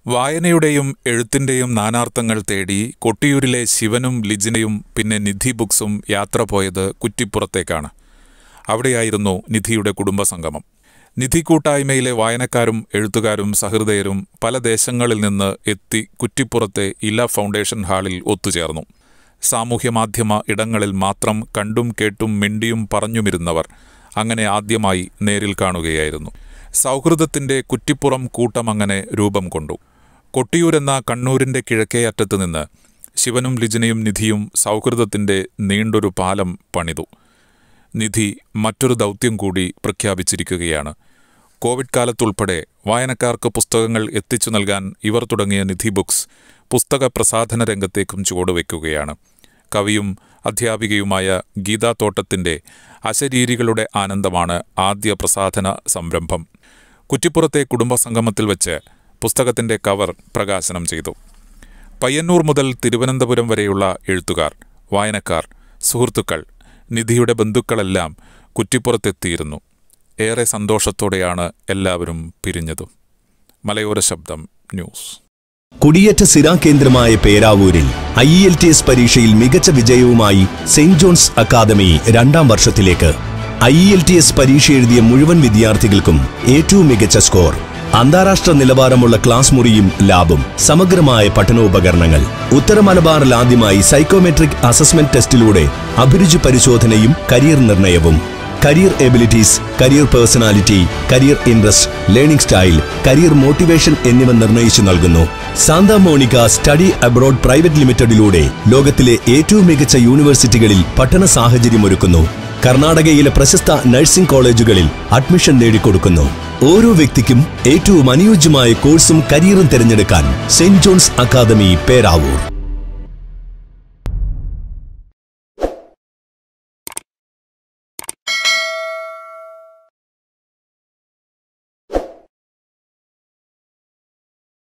വായനയുടെയും എഴുത്തിന്റെയും നാനാർത്ഥങ്ങൾ തേടി കൊട്ടിയൂരിലെ ശിവനും ലിജിനയും പിന്നെ നിധി ബുക്സും യാത്ര പോയത് കുറ്റിപ്പുറത്തേക്കാണ് അവിടെയായിരുന്നു നിധിയുടെ കുടുംബസംഗമം നിധി കൂട്ടായ്മയിലെ വായനക്കാരും എഴുത്തുകാരും സഹൃദയരും പല ദേശങ്ങളിൽ നിന്ന് എത്തി കുറ്റിപ്പുറത്തെ ഇല ഫൗണ്ടേഷൻ ഹാളിൽ ഒത്തുചേർന്നു സാമൂഹ്യമാധ്യമ ഇടങ്ങളിൽ മാത്രം കണ്ടും കേട്ടും മിണ്ടിയും പറഞ്ഞുമിരുന്നവർ അങ്ങനെ ആദ്യമായി നേരിൽ കാണുകയായിരുന്നു സൗഹൃദത്തിന്റെ കുറ്റിപ്പുറം കൂട്ടമങ്ങനെ രൂപം കൊണ്ടു കൊട്ടിയൂരെന്ന കണ്ണൂരിന്റെ കിഴക്കേ അറ്റത്ത് നിന്ന് ശിവനും ലിജിനയും നിധിയും സൗഹൃദത്തിന്റെ നീണ്ടൊരു പാലം പണിതു നിധി മറ്റൊരു ദൗത്യം കൂടി പ്രഖ്യാപിച്ചിരിക്കുകയാണ് കോവിഡ് കാലത്തുൾപ്പെടെ വായനക്കാർക്ക് പുസ്തകങ്ങൾ എത്തിച്ചു നൽകാൻ ഇവർ തുടങ്ങിയ നിധി ബുക്സ് പുസ്തക പ്രസാധന രംഗത്തേക്കും ചുവടുവെക്കുകയാണ് കവിയും അധ്യാപികയുമായ ഗീതാ തോട്ടത്തിന്റെ അശരീരികളുടെ ആനന്ദമാണ് ആദ്യ പ്രസാധന സംരംഭം കുറ്റിപ്പുറത്തെ കുടുംബസംഗമത്തിൽ വെച്ച് പുസ്തകത്തിന്റെ കവർ പ്രകാശനം ചെയ്തു പയ്യന്നൂർ മുതൽ തിരുവനന്തപുരം വരെയുള്ള എഴുത്തുകാർ വായനക്കാർ സുഹൃത്തുക്കൾ നിധിയുടെ ബന്ധുക്കളെല്ലാം കുറ്റിപ്പുറത്തെത്തിയിരുന്നു ഏറെ സന്തോഷത്തോടെയാണ് എല്ലാവരും പിരിഞ്ഞതും മലയോര ശബ്ദം ന്യൂസ് കുടിയേറ്റ സിരാ കേന്ദ്രമായ പേരാവൂരിൽ ഐ എൽ ടി എസ് പരീക്ഷയിൽ മികച്ച വിജയവുമായി സെന്റ് ജോൺസ് അക്കാദമി രണ്ടാം വർഷത്തിലേക്ക് ഐ എൽ ടി എസ് പരീക്ഷ എഴുതിയ മുഴുവൻ വിദ്യാർത്ഥികൾക്കും ഏറ്റവും മികച്ച സ്കോർ അന്താരാഷ്ട്ര നിലവാരമുള്ള ക്ലാസ് മുറിയും ലാബും സമഗ്രമായ പഠനോപകരണങ്ങൾ ഉത്തര മലബാറിൽ ആദ്യമായി സൈക്കോമെട്രിക് അസസ്മെന്റ് ടെസ്റ്റിലൂടെ അഭിരുചി പരിശോധനയും കരിയർ നിർണയവും career abilities career personality career interest learning style career motivation എന്നിവ നിർണയിച്ചു നൽകുന്നു Santa Monica study abroad private ലിമിറ്റഡിലൂടെ ലോകത്തിലെ ഏറ്റവും മികച്ച യൂണിവേഴ്സിറ്റികളിൽ പഠന സാഹചര്യമൊരുക്കുന്നു കർണാടകയിലെ പ്രശസ്ത നഴ്സിംഗ് കോളേജുകളിൽ അഡ്മിഷൻ നേടിക്കൊടുക്കുന്നു ഓരോ വ്യക്തിക്കും ഏറ്റവും അനുയോജ്യമായ കോഴ്സും കരിയറും തിരഞ്ഞെടുക്കാൻ സെന്റ് ജോൺസ് അക്കാദമി പേരാവൂർ